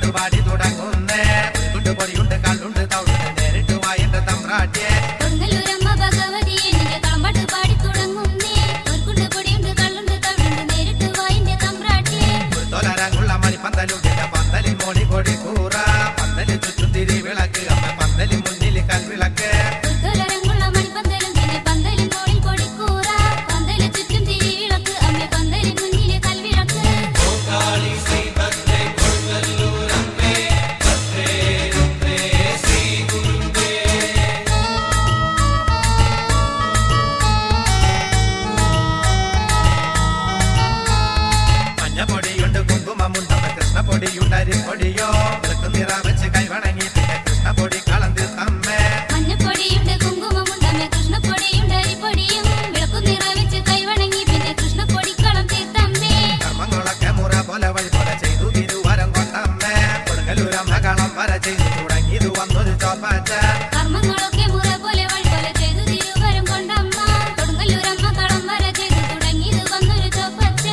പാടി തുടങ്ങുന്നേ കൊണ്ട് പൊടിയുണ്ട് കള്ളുണ്ട് തവിടുണ്ട് നേരിട്ട് വായന്റെ തമ്പ്രാട്ടിയെ കൊടുങ്ങല്ലൂരമ്മ ഭഗവതിയെ നിന്റെ കളമ്പാട്ട് പാടി തുടങ്ങുന്നേ ഒരുക്കുണ്ട് പൊടിയുണ്ട് കള്ളുണ്ട് തവിടുണ്ട് നേരിട്ട് വായിന്റെ തമ്പ്രാട്ടിയെ തൊലരങ്ങുള്ള മണിപ്പന്തലുണ്ട് പന്തലിൽ മോടി കൊടി കൂറ പന്തലിൽ ചുറ്റും തിരി വിളക്ക് അമ്മ പന്തലിൽ മുന്നിൽ കൽവിളക്ക് ഉൾക്കലരങ്ങുള്ള മണിപ്പന്തലും പിന്നെ പന്തലിൽ മോളിൽ കൊടിക്കൂറ പന്തലിൽ ചുറ്റും തിരി വിളക്ക് അമ്മ പന്തലിൽ മുന്നിലെ കൽവിളക്ക് മഞ്ഞപ്പൊടിയുണ്ട് കുങ്കുമമുണ്ട് അമ്മ കൃഷ്ണപ്പൊടിയുണ്ട് അരിപ്പൊടിയോ വിളക്ക് നിറ വെച്ച് കൈവണങ്ങി പിന്നെ കൃഷ്ണപ്പൊടി കളന്തി തമ്മേ മഞ്ഞപ്പൊടിയുണ്ട് കുങ്കുമമുണ്ട് അമ്മ കൃഷ്ണപ്പൊടിയുണ്ട് അരിപ്പൊടിയും വിളക്കു നിറവെച്ച് കൈവണങ്ങി പിന്നെ കൃഷ്ണപ്പൊടിക്കളം തീർത്തമ്മേ കർമ്മങ്ങളൊക്കെ മുറ പോലെ വഴി പോലെ ചെയ്തു തിരുവരം കൊണ്ടമ്മേ കൊടുങ്ങലൂരമ്മ കളം വര ചെയ്തു തുടങ്ങിയത് വന്നൊരു ചോപ്പാറ്റ കർമ്മങ്ങളൊക്കെ മുറ പോലെ വഴി പോലെ ചെയ്തു തിരുവരം കൊണ്ടമ്മ കൊടുങ്ങല്ലൂരമ്മ കളം വര ചെയ്തു തുടങ്ങിയത് വന്നൊരു ചോപ്പച്ചൻ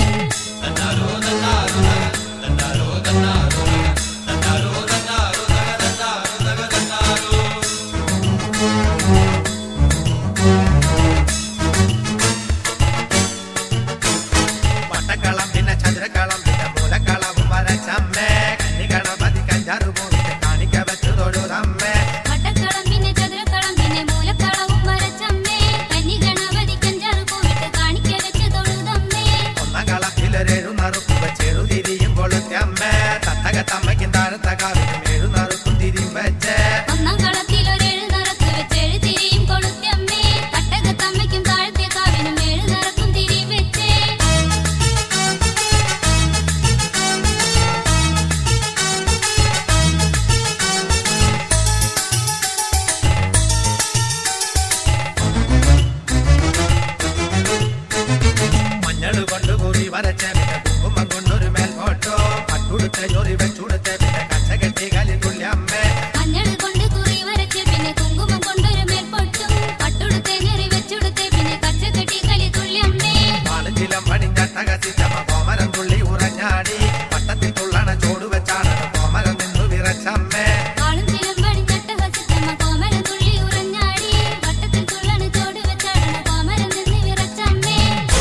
വട്ടക്കളം പിന്നെ ചതുരക്കളം പിന്നെ മൂലക്കളവും വരച്ചമ്മേ കന്നി ഗണപതി കഞ്ചാറു പോയിട്ട് കാണിക്ക വെച്ചു തൊഴുതമ്മേ വട്ടക്കളം പിന്നെ ചതുരക്കളം പിന്നെ മൂലക്കളവും വരച്ചമ്മേ കന്നി ഗണപതി കഞ്ചാറ് പോയിട്ട് കാണിക്ക വെച്ച് തൊഴുതമ്മേ ഒന്നാം കളത്തിലൊരെഴുന്നറുപ്പ് വെച്ചെഴു തിരിയും കൊളുത്തമ്മേ തത്തകത്തമ്മയ്ക്കും താഴത്ത കാവിനും എഴുന്നറുക്കും തിരിയും വെച്ച് ഒന്നാം കളത്തിൽ ഒരേഴ് നിറക്ക് വെച്ച് ഏഴ് തിരിയും കൊളുത്തമ്മേ തട്ടകത്തമ്മയ്ക്കും താഴത്തെ കാവിനും ഏഴ് നിറക്കും തിരി വെച്ചേ മഞ്ഞള് കൊണ്ട് കുറി വരച്ച പിന്നെ കുങ്കുമം കൊണ്ടൊരു മേൽപോട്ടോ പട്ടുടുത്ത ഞൊറി വെച്ചുടുത്ത പിന്നെ കച്ച കെട്ടി കലി തുള്ളിയമ്മേ മഞ്ഞൾ കൊണ്ട് കുറി വരച്ച് പിന്നെ കുങ്കുമം കൊണ്ടൊരു മേൽപ്പൊട്ടും പട്ടുടുത്തെ ഞെറി വെച്ചുടുത്തെ പിന്നെ കച്ച കെട്ടി കലി തുള്ളിയമ്മേ വാളഞ്ചിലം പടിഞ്ഞട്ടകസിച്ചമ്മ കോമരം തുള്ളി ഉറഞ്ഞാടി പട്ടത്തിൽ തുള്ളണ ചോട് വെച്ചാണ് കോമരം നിന്നു വിറച്ചമ്മേ ആളും ചിലമ്പടി ചട്ടഹസിച്ചമ്മ കോമരം തുള്ളി ഉറഞ്ഞാടി വട്ടത്തിൽ തുള്ളണ് ചോട് വെച്ചാടണ കോമരം നിന്ന് വിറച്ചമ്മേ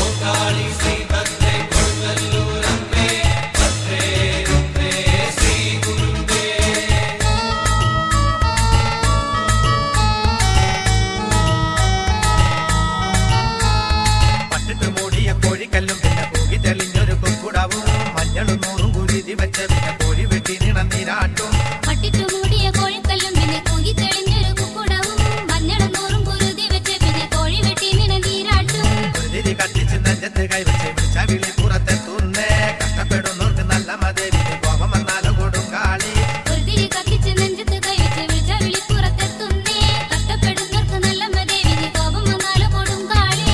പട്ടിട്ട് മൂടിയ കോഴിക്കല്ലും പിന്നെ പൂകി തെളിഞ്ഞൊരു കുക്കുടവും മഞ്ഞളും നൂറും കുരുതി വെച്ച പിന്നെ കോഴി വെട്ടി നിണന്നിരാട്ടും പട്ടിട്ടു മൂടിയ കോഴിക്കല്ലും പിന്നെ കൂകി തെളിഞ്ഞൊരു കുക്കുടവും മഞ്ഞളും നൂറും കുരുതി വെച്ച് പിന്നെ കോഴി വെട്ടി നിണനീരാട്ടും കുരുതി കത്തിച്ച് നെഞ്ചത്ത് കൈവച്ച് വിളിച്ച വിളി പുറത്തെത്തുന്നേ കഷ്ടപ്പെടുന്നവർക്ക് നല്ല മതേവി കോപം വന്നാലോ കൊടും കാളി ഒരു തിരി കത്തിച്ച് നെഞ്ചത്ത് കൈവച്ച് വിളിച്ച വിളിപ്പുറത്തെത്തുന്നേ കഷ്ടപ്പെടുന്നവർക്ക് നല്ല മതേവിന് കോപം വന്നാലും കൊടും കാളി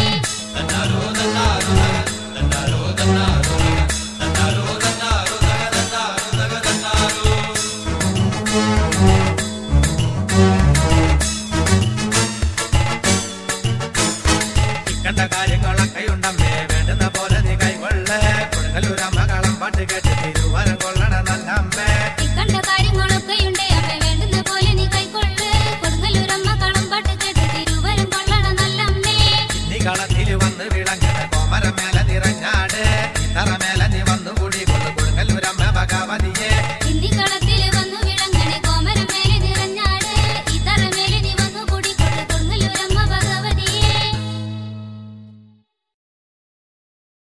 ഇക്കണ്ട കാര്യങ്ങളൊക്കെ ഉണ്ടമ്മേ വേണ്ടുന്ന പോലെ നീ കൈകൊള്ളേ കൊടുങ്ങല്ലൂരമ്മ കളം പാട്ട് കേട്ട് തിരുവരം